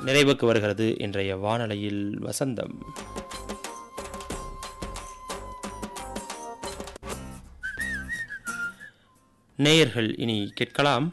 நிறைவுக்கு வருகிறது இன்றைய வானொலியில் வசந்தம் நேயர்கள் இனி கேட்கலாம்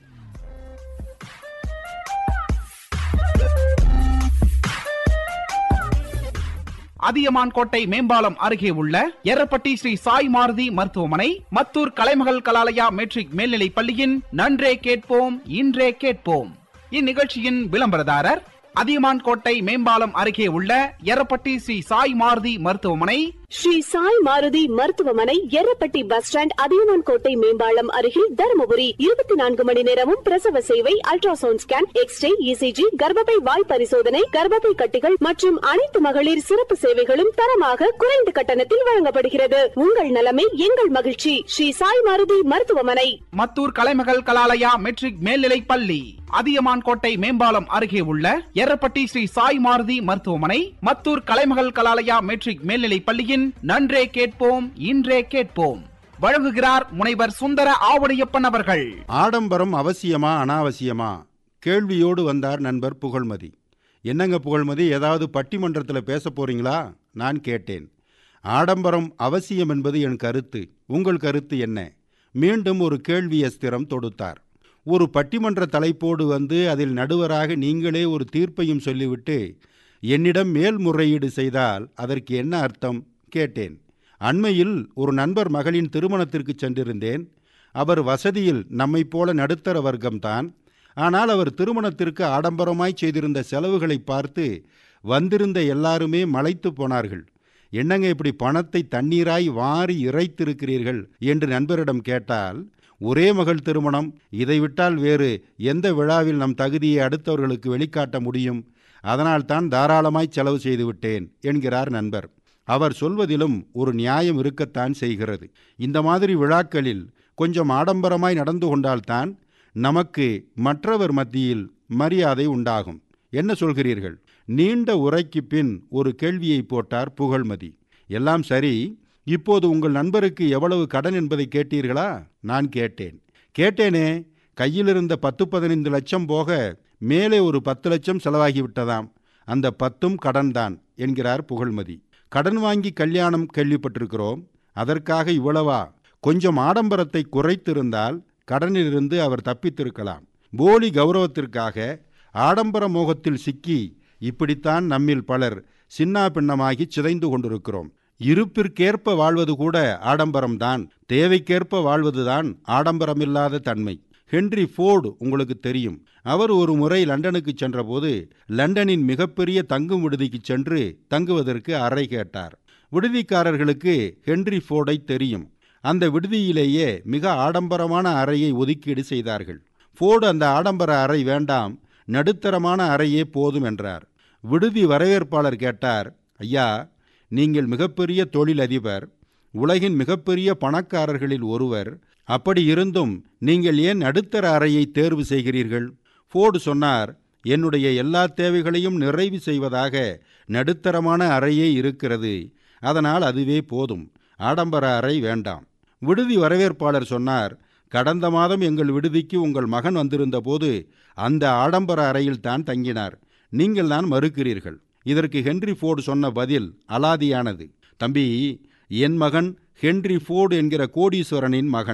அதியமான் கோட்டை மேம்பாலம் அருகே உள்ள எரப்பட்டி ஸ்ரீ சாய் மாருதி மருத்துவமனை மத்தூர் கலைமகள் கலாலயா மெட்ரிக் மேல்நிலைப் பள்ளியின் நன்றே கேட்போம் இன்றே கேட்போம் இந்நிகழ்ச்சியின் விளம்பரதாரர் அதியமான் கோட்டை மேம்பாலம் அருகே உள்ள எரப்பட்டி ஸ்ரீ சாய் மாருதி மருத்துவமனை ஸ்ரீ சாய் மாருதி மருத்துவமனை எர்ரப்பட்டி பஸ் ஸ்டாண்ட் அதியமான் கோட்டை மேம்பாலம் அருகில் தருமபுரி இருபத்தி நான்கு மணி நேரமும் பிரசவ சேவை அல்ட்ராசவுண்ட் ஸ்கேன் எக்ஸ்ரே இசிஜி கர்ப்பப்பை வாய் பரிசோதனை கர்ப்பப்பை கட்டிகள் மற்றும் அனைத்து மகளிர் சிறப்பு சேவைகளும் தரமாக குறைந்த கட்டணத்தில் வழங்கப்படுகிறது உங்கள் நலமே எங்கள் மகிழ்ச்சி ஸ்ரீ சாய் மாருதி மருத்துவமனை மத்தூர் கலைமகள் கலாலயா மெட்ரிக் மேல்நிலைப் பள்ளி அதியமான் கோட்டை மேம்பாலம் அருகே உள்ள எரப்பட்டி ஸ்ரீ சாய் மாருதி மருத்துவமனை மத்தூர் கலைமகள் கலாலயா மெட்ரிக் மேல்நிலைப் பள்ளியின் நன்றே கேட்போம் இன்றே கேட்போம் வழங்குகிறார் முனைவர் சுந்தர ஆவுடையப்பன் அவர்கள் ஆடம்பரம் அவசியமா அனாவசியமா கேள்வியோடு வந்தார் நண்பர் புகழ்மதி என்னங்க புகழ்மதி ஏதாவது பட்டிமன்றத்தில் பேச போறீங்களா நான் கேட்டேன் ஆடம்பரம் அவசியம் என்பது என் கருத்து உங்கள் கருத்து என்ன மீண்டும் ஒரு கேள்வி அஸ்திரம் தொடுத்தார் ஒரு பட்டிமன்ற தலைப்போடு வந்து அதில் நடுவராக நீங்களே ஒரு தீர்ப்பையும் சொல்லிவிட்டு என்னிடம் மேல்முறையீடு செய்தால் அதற்கு என்ன அர்த்தம் கேட்டேன் அண்மையில் ஒரு நண்பர் மகளின் திருமணத்திற்கு சென்றிருந்தேன் அவர் வசதியில் நம்மைப் போல நடுத்தர வர்க்கம்தான் ஆனால் அவர் திருமணத்திற்கு ஆடம்பரமாய் செய்திருந்த செலவுகளை பார்த்து வந்திருந்த எல்லாருமே மலைத்து போனார்கள் என்னங்க இப்படி பணத்தை தண்ணீராய் வாரி இறைத்திருக்கிறீர்கள் என்று நண்பரிடம் கேட்டால் ஒரே மகள் திருமணம் இதை விட்டால் வேறு எந்த விழாவில் நம் தகுதியை அடுத்தவர்களுக்கு வெளிக்காட்ட முடியும் அதனால்தான் தாராளமாய் செலவு செய்துவிட்டேன் என்கிறார் நண்பர் அவர் சொல்வதிலும் ஒரு நியாயம் இருக்கத்தான் செய்கிறது இந்த மாதிரி விழாக்களில் கொஞ்சம் ஆடம்பரமாய் நடந்து கொண்டால்தான் நமக்கு மற்றவர் மத்தியில் மரியாதை உண்டாகும் என்ன சொல்கிறீர்கள் நீண்ட உரைக்கு பின் ஒரு கேள்வியை போட்டார் புகழ்மதி எல்லாம் சரி இப்போது உங்கள் நண்பருக்கு எவ்வளவு கடன் என்பதை கேட்டீர்களா நான் கேட்டேன் கேட்டேனே கையில் இருந்த பத்து பதினைந்து லட்சம் போக மேலே ஒரு பத்து லட்சம் செலவாகிவிட்டதாம் அந்த பத்தும் கடன்தான் என்கிறார் புகழ்மதி கடன் வாங்கி கல்யாணம் கேள்விப்பட்டிருக்கிறோம் அதற்காக இவ்வளவா கொஞ்சம் ஆடம்பரத்தை குறைத்திருந்தால் கடனிலிருந்து அவர் தப்பித்திருக்கலாம் போலி கௌரவத்திற்காக ஆடம்பர மோகத்தில் சிக்கி இப்படித்தான் நம்மில் பலர் சின்னா பின்னமாகி சிதைந்து கொண்டிருக்கிறோம் இருப்பிற்கேற்ப வாழ்வது கூட ஆடம்பரம்தான் தேவைக்கேற்ப வாழ்வதுதான் ஆடம்பரமில்லாத தன்மை ஹென்றி ஃபோர்டு உங்களுக்கு தெரியும் அவர் ஒரு முறை லண்டனுக்கு சென்றபோது லண்டனின் மிகப்பெரிய தங்கும் விடுதிக்கு சென்று தங்குவதற்கு அறை கேட்டார் விடுதிக்காரர்களுக்கு ஹென்றி ஃபோர்டை தெரியும் அந்த விடுதியிலேயே மிக ஆடம்பரமான அறையை ஒதுக்கீடு செய்தார்கள் ஃபோர்டு அந்த ஆடம்பர அறை வேண்டாம் நடுத்தரமான அறையே போதும் என்றார் விடுதி வரவேற்பாளர் கேட்டார் ஐயா நீங்கள் மிகப்பெரிய தொழிலதிபர் உலகின் மிகப்பெரிய பணக்காரர்களில் ஒருவர் அப்படி இருந்தும் நீங்கள் ஏன் நடுத்தர அறையை தேர்வு செய்கிறீர்கள் ஃபோர்டு சொன்னார் என்னுடைய எல்லா தேவைகளையும் நிறைவு செய்வதாக நடுத்தரமான அறையே இருக்கிறது அதனால் அதுவே போதும் ஆடம்பர அறை வேண்டாம் விடுதி வரவேற்பாளர் சொன்னார் கடந்த மாதம் எங்கள் விடுதிக்கு உங்கள் மகன் வந்திருந்த போது அந்த ஆடம்பர அறையில் தான் தங்கினார் நீங்கள் தான் மறுக்கிறீர்கள் இதற்கு ஹென்றி ஃபோர்டு சொன்ன பதில் அலாதியானது தம்பி என் மகன் ஹென்றி ஃபோர்டு என்கிற கோடீஸ்வரனின் மகன்